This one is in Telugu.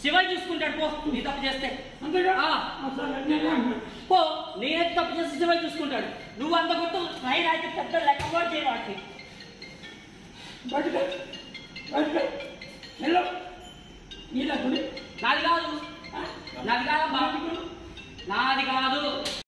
శివయ్య చూసుకుంటాడు పో నీ తప్పు చేస్తే అంతేగా ఆ. ఆ, సరే నేనే అంటున్నా. పో నేనే తప్పు చేస్తే శివయ్య చూసుకుంటాడు నువ్వు అంత గుర్తు రైలు అయితే పెద్ద లెక్క కూడా చేయవాడికి బయటకు బయటకు వెళ్ళు నీళ్ళ గుడి నాది కాదు నాది కాదమ్మా నాది కాదు